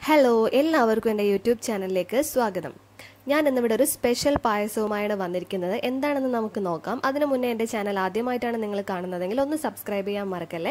hello എല്ലാവർക്കും എൻ്റെ YouTube ചാനലിലേക്ക് സ്വാഗതം ഞാൻ ഇന്നിവിടെ ഒരു സ്പെഷ്യൽ പായസവുമായാണ് വന്നിരിക്കുന്നത് എന്താണെന്ന് നമുക്ക് നോക്കാം അതിനു മുന്നേ എൻ്റെ ചാനൽ ആദ്യമായിട്ടാണ് നിങ്ങൾ കാണുന്നതെങ്കിൽ ഒന്ന് സബ്സ്ക്രൈബ് ചെയ്യാൻ മറക്കല്ലേ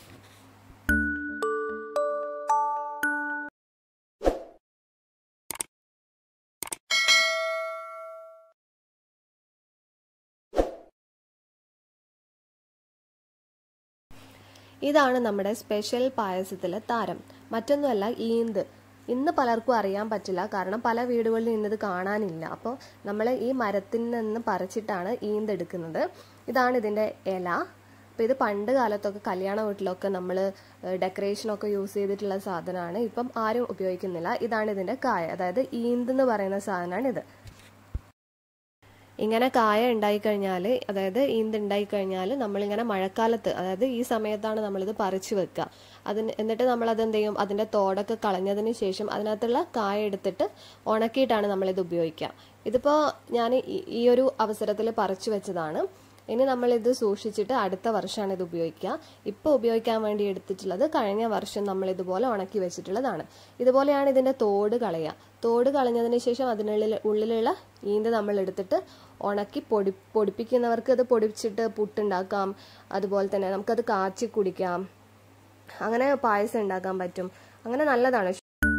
ഇതാണ് നമ്മുടെ സ്പെഷ്യൽ പായസത്തിലെ താരം മറ്റൊന്നുമല്ല ഈന്ത് ഇന്ന് പലർക്കും അറിയാൻ പറ്റില്ല കാരണം പല വീടുകളിലും ഇന്നത് കാണാനില്ല അപ്പോൾ നമ്മൾ ഈ മരത്തിൽ നിന്ന് പറിച്ചിട്ടാണ് ഈന്ത് എടുക്കുന്നത് ഇതാണ് ഇതിൻ്റെ ഇല അപ്പോൾ ഇത് പണ്ട് കാലത്തൊക്കെ കല്യാണ വീട്ടിലൊക്കെ നമ്മൾ ഡെക്കറേഷനൊക്കെ യൂസ് ചെയ്തിട്ടുള്ള സാധനമാണ് ഇപ്പം ആരും ഉപയോഗിക്കുന്നില്ല ഇതാണ് ഇതിൻ്റെ കായ അതായത് ഈന്ത് എന്ന് പറയുന്ന സാധനമാണ് ഇത് ഇങ്ങനെ കായ ഉണ്ടായിക്കഴിഞ്ഞാൽ അതായത് ഈന്ത് ഉണ്ടായിക്കഴിഞ്ഞാൽ നമ്മളിങ്ങനെ മഴക്കാലത്ത് അതായത് ഈ സമയത്താണ് നമ്മളിത് പറിച്ചു വെക്കുക അതിന് എന്നിട്ട് നമ്മളത് എന്ത് ചെയ്യും അതിൻ്റെ തോടൊക്കെ കളഞ്ഞതിന് ശേഷം അതിനകത്തുള്ള കായ എടുത്തിട്ട് ഉണക്കിയിട്ടാണ് നമ്മളിത് ഉപയോഗിക്കുക ഇതിപ്പോൾ ഞാൻ ഈ ഒരു അവസരത്തിൽ പറിച്ചു വെച്ചതാണ് ഇനി നമ്മളിത് സൂക്ഷിച്ചിട്ട് അടുത്ത വർഷമാണ് ഇത് ഉപയോഗിക്കുക ഇപ്പോൾ ഉപയോഗിക്കാൻ വേണ്ടി എടുത്തിട്ടുള്ളത് കഴിഞ്ഞ വർഷം നമ്മൾ ഇതുപോലെ ഉണക്കി വെച്ചിട്ടുള്ളതാണ് ഇതുപോലെയാണ് ഇതിൻ്റെ തോട് കളയുക തോട് കളഞ്ഞതിന് ശേഷം അതിനുള്ളിൽ ഉള്ളിലുള്ള ഈന്ത് നമ്മൾ എടുത്തിട്ട് ഉണക്കി പൊടി പൊടിപ്പിക്കുന്നവർക്ക് അത് പൊടിച്ചിട്ട് പുട്ടുണ്ടാക്കാം അതുപോലെ തന്നെ നമുക്കത് കാച്ചി കുടിക്കാം അങ്ങനെ പായസം ഉണ്ടാക്കാൻ പറ്റും അങ്ങനെ നല്ലതാണ്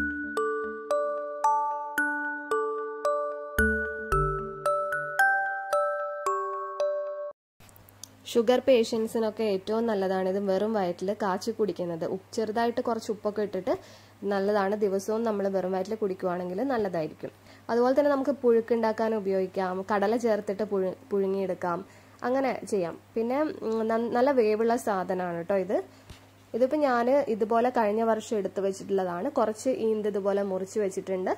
ഷുഗർ പേഷ്യൻസിനൊക്കെ ഏറ്റവും നല്ലതാണ് ഇത് വെറും വയറ്റിൽ കാച്ചി കുടിക്കുന്നത് ചെറുതായിട്ട് കുറച്ച് ഉപ്പൊക്കെ ഇട്ടിട്ട് നല്ലതാണ് ദിവസവും നമ്മൾ വെറും വയറ്റിൽ കുടിക്കുവാണെങ്കിൽ നല്ലതായിരിക്കും അതുപോലെ തന്നെ നമുക്ക് പുഴുക്കുണ്ടാക്കാൻ ഉപയോഗിക്കാം കടല ചേർത്തിട്ട് പുഴു പുഴുങ്ങിയെടുക്കാം അങ്ങനെ ചെയ്യാം പിന്നെ നല്ല വേവുള്ള സാധനമാണ് കേട്ടോ ഇത് ഇതിപ്പോൾ ഞാൻ ഇതുപോലെ കഴിഞ്ഞ വർഷം എടുത്തു വെച്ചിട്ടുള്ളതാണ് കുറച്ച് ഈന്ത് ഇതുപോലെ മുറിച്ച് വെച്ചിട്ടുണ്ട്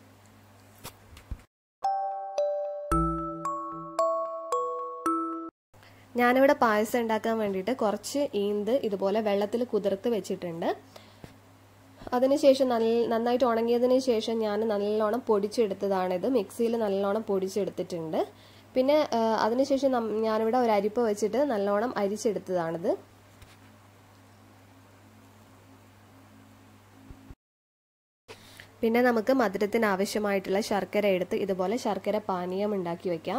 ഞാനിവിടെ പായസം ഉണ്ടാക്കാൻ വേണ്ടിയിട്ട് കുറച്ച് ഈന്ത് ഇതുപോലെ വെള്ളത്തിൽ കുതിർത്ത് വെച്ചിട്ടുണ്ട് അതിനുശേഷം നല്ല നന്നായിട്ട് ഉണങ്ങിയതിന് ശേഷം ഞാൻ നല്ലോണം പൊടിച്ചെടുത്തതാണിത് മിക്സിയിൽ നല്ലോണം പൊടിച്ചെടുത്തിട്ടുണ്ട് പിന്നെ അതിനുശേഷം ഞാനിവിടെ ഒരു അരിപ്പ വെച്ചിട്ട് നല്ലോണം അരിച്ചെടുത്തതാണിത് പിന്നെ നമുക്ക് മധുരത്തിന് ആവശ്യമായിട്ടുള്ള ശർക്കര എടുത്ത് ഇതുപോലെ ശർക്കര പാനീയം ഉണ്ടാക്കി വെക്കാം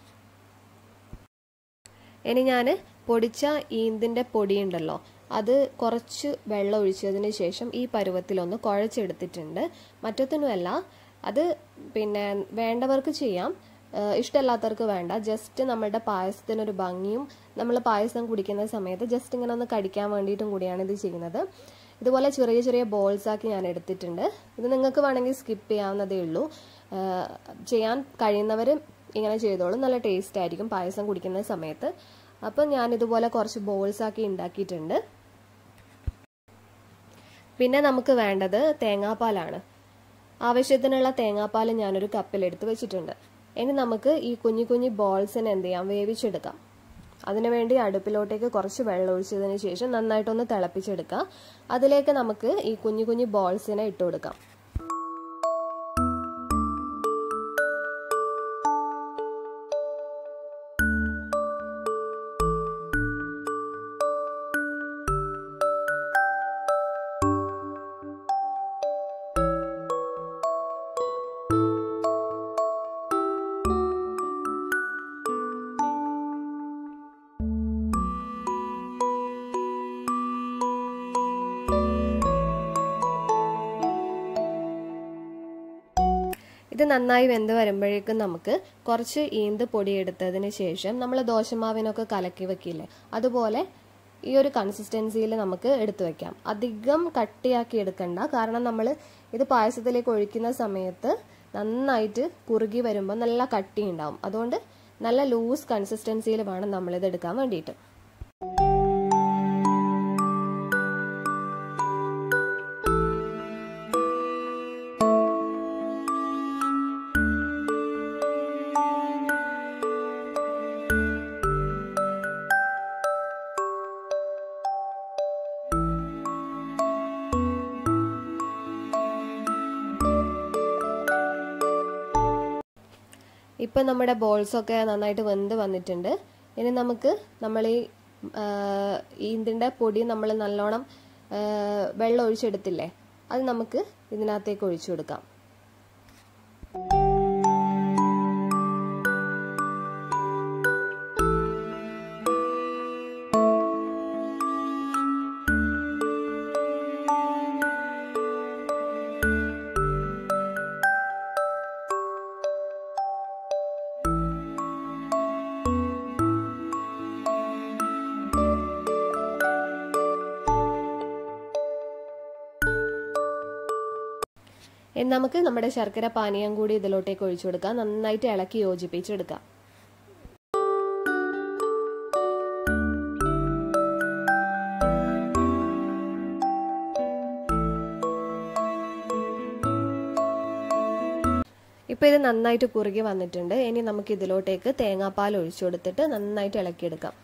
ഇനി ഞാൻ പൊടിച്ച ഈന്തിൻ്റെ പൊടിയുണ്ടല്ലോ അത് കുറച്ച് വെള്ളം ഒഴിച്ചതിന് ശേഷം ഈ പരുവത്തിലൊന്ന് കുഴച്ചെടുത്തിട്ടുണ്ട് മറ്റൊന്നിനുമല്ല അത് പിന്നെ വേണ്ടവർക്ക് ചെയ്യാം ഇഷ്ടമല്ലാത്തവർക്ക് വേണ്ട ജസ്റ്റ് നമ്മളുടെ പായസത്തിനൊരു ഭംഗിയും നമ്മൾ പായസം കുടിക്കുന്ന സമയത്ത് ജസ്റ്റ് ഇങ്ങനെ ഒന്ന് കടിക്കാൻ വേണ്ടിയിട്ടും കൂടിയാണ് ഇത് ചെയ്യുന്നത് ഇതുപോലെ ചെറിയ ചെറിയ ബോൾസ് ആക്കി ഞാൻ എടുത്തിട്ടുണ്ട് ഇത് നിങ്ങൾക്ക് വേണമെങ്കിൽ സ്കിപ്പ് ചെയ്യാവുന്നതേ ഉള്ളൂ ചെയ്യാൻ കഴിയുന്നവർ ഇങ്ങനെ ചെയ്തോളും നല്ല ടേസ്റ്റ് ആയിരിക്കും പായസം കുടിക്കുന്ന സമയത്ത് അപ്പം ഞാൻ ഇതുപോലെ കുറച്ച് ബോൾസ് ആക്കി ഉണ്ടാക്കിയിട്ടുണ്ട് പിന്നെ നമുക്ക് വേണ്ടത് തേങ്ങാപ്പാലാണ് ആവശ്യത്തിനുള്ള തേങ്ങാപ്പാൽ ഞാനൊരു കപ്പിൽ എടുത്ത് വെച്ചിട്ടുണ്ട് ഇനി നമുക്ക് ഈ കുഞ്ഞു കുഞ്ഞു ബോൾസിനെ എന്ത് ചെയ്യാം വേവിച്ചെടുക്കാം അതിനുവേണ്ടി അടുപ്പിലോട്ടേക്ക് കുറച്ച് വെള്ളം ഒഴിച്ചതിന് ശേഷം നന്നായിട്ടൊന്ന് തിളപ്പിച്ചെടുക്കുക അതിലേക്ക് നമുക്ക് ഈ കുഞ്ഞു കുഞ്ഞു ബോൾസിനെ ഇട്ട് കൊടുക്കാം ഇത് നന്നായി വെന്ത് വരുമ്പോഴേക്കും നമുക്ക് കുറച്ച് ഈന്ത് പൊടി എടുത്തതിന് ശേഷം നമ്മൾ ദോശമാവിനൊക്കെ കലക്കി വെക്കില്ലേ അതുപോലെ ഈ ഒരു കൺസിസ്റ്റൻസിയിൽ നമുക്ക് എടുത്തു വെക്കാം അധികം കട്ടിയാക്കി എടുക്കണ്ട കാരണം നമ്മൾ ഇത് പായസത്തിലേക്ക് ഒഴിക്കുന്ന സമയത്ത് നന്നായിട്ട് കുറുകി വരുമ്പോൾ നല്ല കട്ടി ഉണ്ടാവും അതുകൊണ്ട് നല്ല ലൂസ് കൺസിസ്റ്റൻസിയിൽ വേണം നമ്മളിത് എടുക്കാൻ വേണ്ടിയിട്ട് ഇപ്പം നമ്മുടെ ബോൾസൊക്കെ നന്നായിട്ട് വെന്ത് വന്നിട്ടുണ്ട് ഇനി നമുക്ക് നമ്മൾ ഈ ഈന്തിൻ്റെ പൊടി നമ്മൾ നല്ലോണം വെള്ളം ഒഴിച്ചെടുത്തില്ലേ അത് നമുക്ക് ഇതിനകത്തേക്ക് ഒഴിച്ചു കൊടുക്കാം ഇനി നമുക്ക് നമ്മുടെ ശർക്കര പാനീയം കൂടി ഇതിലോട്ടേക്ക് ഒഴിച്ചു കൊടുക്കാം നന്നായിട്ട് ഇളക്കി യോജിപ്പിച്ചെടുക്കാം ഇപ്പോൾ ഇത് നന്നായിട്ട് കുറുകി വന്നിട്ടുണ്ട് ഇനി നമുക്ക് ഇതിലോട്ടേക്ക് തേങ്ങാപ്പാൽ ഒഴിച്ചു കൊടുത്തിട്ട് നന്നായിട്ട് ഇളക്കിയെടുക്കാം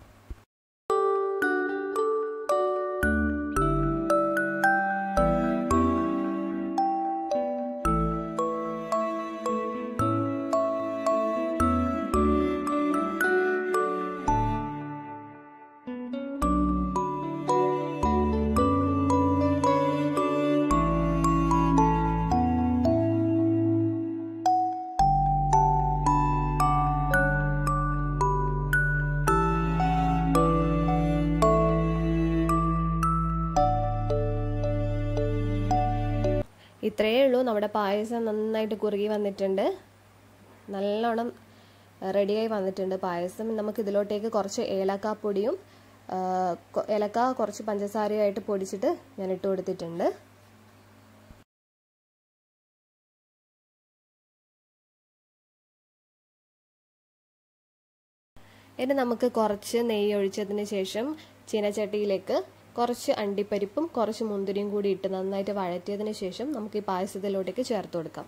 ഇത്രയേ ഉള്ളൂ നമ്മുടെ പായസം നന്നായിട്ട് കുറുകി വന്നിട്ടുണ്ട് നല്ലോണം റെഡിയായി വന്നിട്ടുണ്ട് പായസം നമുക്ക് ഇതിലോട്ടേക്ക് കുറച്ച് ഏലക്കാപ്പൊടിയും ഏലക്ക കുറച്ച് പഞ്ചസാരയായിട്ട് പൊടിച്ചിട്ട് ഞാൻ ഇട്ട് കൊടുത്തിട്ടുണ്ട് ഇനി നമുക്ക് കുറച്ച് നെയ്യ് ഒഴിച്ചതിന് ശേഷം ചീനച്ചട്ടിയിലേക്ക് കുറച്ച് അണ്ടിപ്പരിപ്പും കുറച്ച് മുന്തിരിയും കൂടി ഇട്ട് നന്നായിട്ട് വഴറ്റിയതിന് ശേഷം നമുക്ക് ഈ പായസത്തിലോട്ടേക്ക് ചേർത്ത് കൊടുക്കാം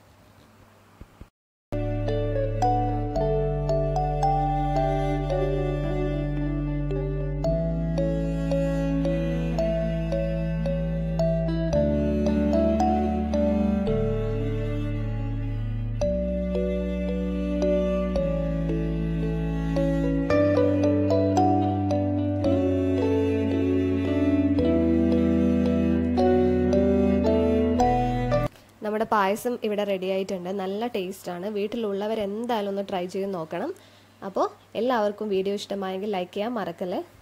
നമ്മുടെ പായസം ഇവിടെ റെഡി ആയിട്ടുണ്ട് നല്ല ടേസ്റ്റാണ് വീട്ടിലുള്ളവർ എന്തായാലും ഒന്ന് ട്രൈ ചെയ്ത് നോക്കണം അപ്പോൾ എല്ലാവർക്കും വീഡിയോ ഇഷ്ടമായെങ്കിൽ ലൈക്ക് ചെയ്യാൻ മറക്കല്ലേ